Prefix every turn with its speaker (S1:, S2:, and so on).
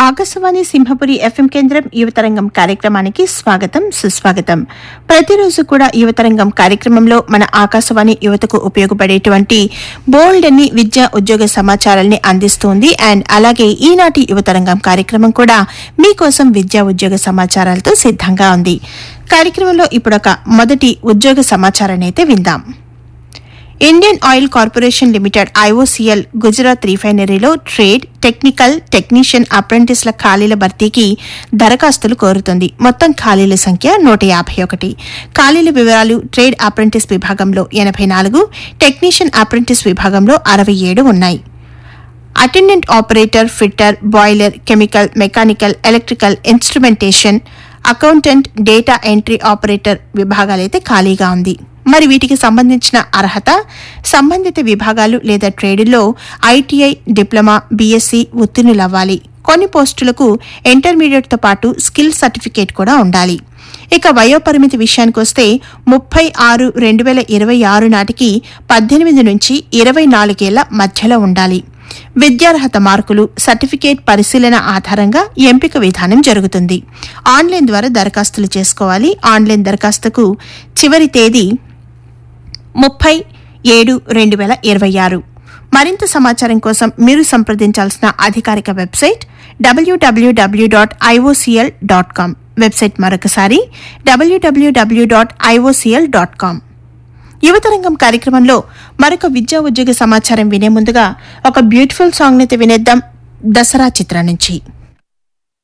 S1: Akashvani Simhapuri FM కేంద్రం యువతరంగం కార్యక్రమానికి స్వాగతం సుస్వాగతం ప్రతిరోజు కూడా యువతరంగం కార్యక్రమంలో మన ఆకాశవాణి యువతకు ఉపయోగపడేటువంటి బోల్డ్ అన్ని విద్యా ఉద్యోగ సమాచారాల్ని అందిస్తుంది అండ్ అలాగే ఈనాటి యువతరంగం కార్యక్రమం కూడా మీకోసం విద్యా ఉద్యోగ సమాచారాలతో సిద్ధంగా ఉంది కార్యక్రమంలో ఇప్పుడొక మొదటి ఉద్యోగ సమాచారాన్ని అయితే విందాం Indian oil corporation limited IOCL Gujarat రిఫైనరీలో ట్రేడ్ టెక్నికల్ టెక్నీషియన్ అప్రెంటిస్ల ఖాళీల భర్తీకి దరఖాస్తులు కోరుతుంది మొత్తం ఖాళీల సంఖ్య నూట యాభై ఒకటి ఖాళీల వివరాలు ట్రేడ్ అప్రెంటిస్ విభాగంలో ఎనభై నాలుగు టెక్నీషియన్ అప్రెంటిస్ విభాగంలో అరవై ఏడు ఉన్నాయి attendant operator fitter boiler chemical mechanical electrical instrumentation accountant data entry operator విభాగాలైతే ఖాళీగా ఉంది మరి వీటికి సంబంధించిన అర్హత సంబంధిత విభాగాలు లేదా ట్రేడుల్లో ఐటీఐ డిప్లొమా బీఎస్సీ ఉత్తీర్ణులవ్వాలి కొన్ని పోస్టులకు ఇంటర్మీడియట్తో పాటు స్కిల్ సర్టిఫికేట్ కూడా ఉండాలి ఇక వయోపరిమితి విషయానికి వస్తే ముప్పై ఆరు రెండు వేల ఇరవై ఆరు నాటికి పద్దెనిమిది నుంచి ఇరవై నాలుగేళ్ల మధ్యలో ఉండాలి విద్యార్హత మార్కులు సర్టిఫికేట్ పరిశీలన ఆధారంగా ఎంపిక విధానం జరుగుతుంది ఆన్లైన్ ద్వారా దరఖాస్తులు చేసుకోవాలి ఆన్లైన్ దరఖాస్తుకు చివరి తేదీ ముప్పై ఏడు రెండు వేల ఇరవై ఆరు మరింత సమాచారం కోసం మీరు సంప్రదించాల్సిన అధికారిక website WWW dot IOCL dot com website మరొకసారి WWW dot IOCL dot com యువతరంగం కార్యక్రమంలో మరొక విద్యా ఉద్యోగ సమాచారం వినే ముందుగా ఒక బ్యూటిఫుల్ సాంగ్ అయితే వినేద్దాం దసరా చిత్రం నుంచి